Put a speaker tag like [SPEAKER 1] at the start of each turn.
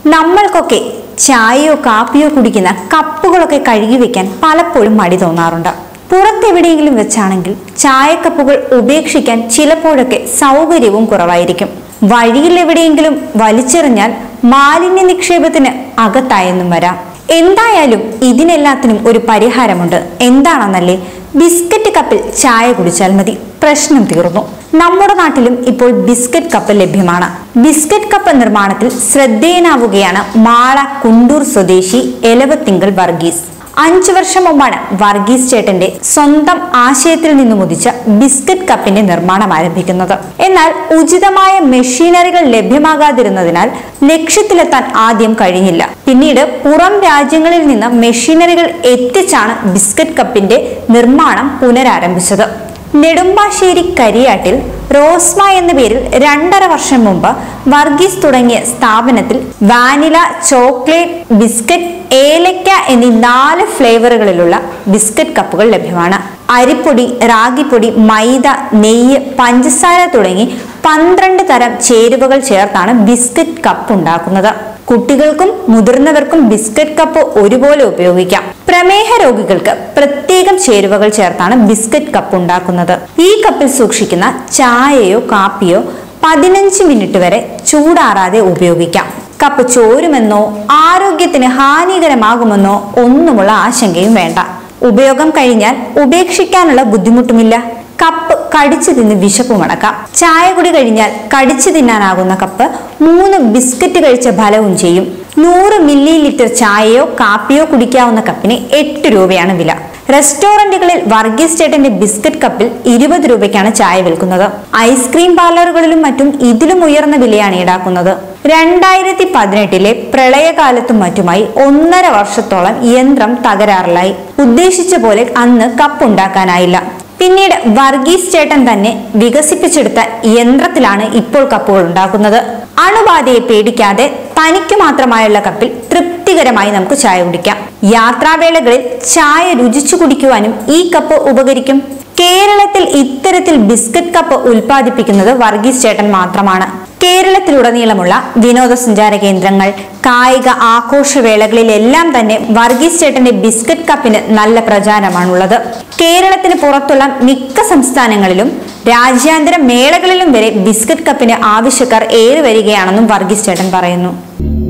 [SPEAKER 1] നമ്മൾക്കൊക്കെ ചായയോ കാപ്പിയോ കുടിക്കുന്ന കപ്പുകളൊക്കെ കഴുകി വെക്കാൻ പലപ്പോഴും മടി തോന്നാറുണ്ട് പുറത്തെവിടെയെങ്കിലും വെച്ചാണെങ്കിൽ ചായക്കപ്പുകൾ ഉപേക്ഷിക്കാൻ ചിലപ്പോഴൊക്കെ സൗകര്യവും കുറവായിരിക്കും വഴിയിൽ എവിടെയെങ്കിലും വലിച്ചെറിഞ്ഞാൽ മാലിന്യ നിക്ഷേപത്തിന് അകത്തായെന്നും വരാം എന്തായാലും ഇതിനെല്ലാത്തിനും ഒരു പരിഹാരമുണ്ട് എന്താണെന്നല്ലേ ബിസ്ക്കറ്റ് കപ്പിൽ ചായ കുടിച്ചാൽ മതി പ്രശ്നം തീർന്നു നമ്മുടെ നാട്ടിലും ഇപ്പോൾ ബിസ്ക്കറ്റ് കപ്പ് ലഭ്യമാണ് ബിസ്ക്കറ്റ് കപ്പ് നിർമ്മാണത്തിൽ ശ്രദ്ധേയനാവുകയാണ് മാള കുണ്ടൂർ സ്വദേശി എലവത്തിങ്കൽ വർഗീസ് അഞ്ചു വർഷം മുമ്പാണ് വർഗീസ് ചേട്ടന്റെ സ്വന്തം ആശയത്തിൽ നിന്നും ഉദിച്ച ബിസ്ക്കറ്റ് കപ്പിന്റെ നിർമ്മാണം ആരംഭിക്കുന്നത് എന്നാൽ ഉചിതമായ മെഷീനറികൾ ലഭ്യമാകാതിരുന്നതിനാൽ ലക്ഷ്യത്തിലെത്താൻ ആദ്യം കഴിഞ്ഞില്ല പിന്നീട് പുറം രാജ്യങ്ങളിൽ നിന്ന് മെഷീനറികൾ എത്തിച്ചാണ് ബിസ്ക്കറ്റ് കപ്പിന്റെ നിർമ്മാണം പുനരാരംഭിച്ചത് നെടുമ്പാശ്ശേരി കരിയാട്ടിൽ റോസ്മ എന്ന പേരിൽ രണ്ടര വർഷം മുമ്പ് വർഗീസ് തുടങ്ങിയ സ്ഥാപനത്തിൽ വാനില ചോക്ലേറ്റ് ബിസ്ക്കറ്റ് ഏലക്ക എന്നീ നാല് ഫ്ലേവറുകളിലുള്ള ബിസ്ക്കറ്റ് കപ്പുകൾ ലഭ്യമാണ് അരിപ്പൊടി റാഗിപ്പൊടി മൈദ നെയ്യ് പഞ്ചസാര തുടങ്ങി പന്ത്രണ്ട് തരം ചേരുവകൾ ചേർത്താണ് ബിസ്ക്കറ്റ് കപ്പ് ഉണ്ടാക്കുന്നത് കുട്ടികൾക്കും മുതിർന്നവർക്കും ബിസ്ക്കറ്റ് കപ്പ് ഒരുപോലെ ഉപയോഗിക്കാം പ്രമേഹ രോഗികൾക്ക് പ്രത്യേകം ചേരുവകൾ ചേർത്താണ് ബിസ്ക്കറ്റ് കപ്പ് ഉണ്ടാക്കുന്നത് ഈ കപ്പിൽ സൂക്ഷിക്കുന്ന ചായയോ കാപ്പിയോ പതിനഞ്ച് മിനിറ്റ് വരെ ചൂടാറാതെ ഉപയോഗിക്കാം കപ്പ് ചോരുമെന്നോ ആരോഗ്യത്തിന് ഹാനികരമാകുമെന്നോ ഒന്നുമുള്ള ആശങ്കയും വേണ്ട ഉപയോഗം കഴിഞ്ഞാൽ ഉപേക്ഷിക്കാനുള്ള ബുദ്ധിമുട്ടുമില്ല കപ്പ് കടിച്ചു തിന്ന് വിശപ്പുമടക്കാം ചായ കുടി കഴിഞ്ഞാൽ കടിച്ചു തിന്നാനാകുന്ന കപ്പ് മൂന്ന് ബിസ്ക്കറ്റ് കഴിച്ച ഫലവും ചെയ്യും നൂറ് മില്ലി ലിറ്റർ ചായയോ കാപ്പിയോ കുടിക്കാവുന്ന കപ്പിന് എട്ട് രൂപയാണ് വില റെസ്റ്റോറന്റുകളിൽ വർഗീസ് ചേട്ടന്റെ ബിസ്ക്കറ്റ് കപ്പിൽ ഇരുപത് രൂപയ്ക്കാണ് ചായ വിൽക്കുന്നത് ഐസ്ക്രീം പാർലറുകളിലും മറ്റും ഇതിലും ഉയർന്ന വിലയാണ് ഈടാക്കുന്നത് രണ്ടായിരത്തി പതിനെട്ടിലെ പ്രളയകാലത്തും മറ്റുമായി ഒന്നര വർഷത്തോളം യന്ത്രം തകരാറിലായി ഉദ്ദേശിച്ച പോലെ അന്ന് കപ്പ് ഉണ്ടാക്കാനായില്ല പിന്നീട് വർഗീസ് ചേട്ടൻ തന്നെ വികസിപ്പിച്ചെടുത്ത യന്ത്രത്തിലാണ് ഇപ്പോൾ കപ്പുകൾ ഉണ്ടാക്കുന്നത് അണുബാധയെ പേടിക്കാതെ തനിക്ക് മാത്രമായുള്ള കപ്പിൽ തൃപ്തികരമായി നമുക്ക് ചായ കുടിക്കാം യാത്രാവേളകളിൽ ചായ രുചിച്ചു കുടിക്കുവാനും ഈ കപ്പ് ഉപകരിക്കും കേരളത്തിൽ ഇത്തരത്തിൽ ബിസ്ക്കറ്റ് കപ്പ് ഉൽപ്പാദിപ്പിക്കുന്നത് വർഗീസ് ചേട്ടൻ മാത്രമാണ് കേരളത്തിലുടനീളമുള്ള വിനോദസഞ്ചാര കേന്ദ്രങ്ങൾ കായിക ആഘോഷവേളകളിലെല്ലാം തന്നെ വർഗീസ് ചേട്ടന്റെ ബിസ്ക്കറ്റ് കപ്പിന് നല്ല പ്രചാരമാണുള്ളത് കേരളത്തിന് പുറത്തുള്ള മിക്ക സംസ്ഥാനങ്ങളിലും രാജ്യാന്തര മേളകളിലും വരെ ബിസ്ക്കറ്റ് കപ്പിന് ആവശ്യക്കാർ ഏറി വരികയാണെന്നും വർഗീസ് ചേട്ടൻ പറയുന്നു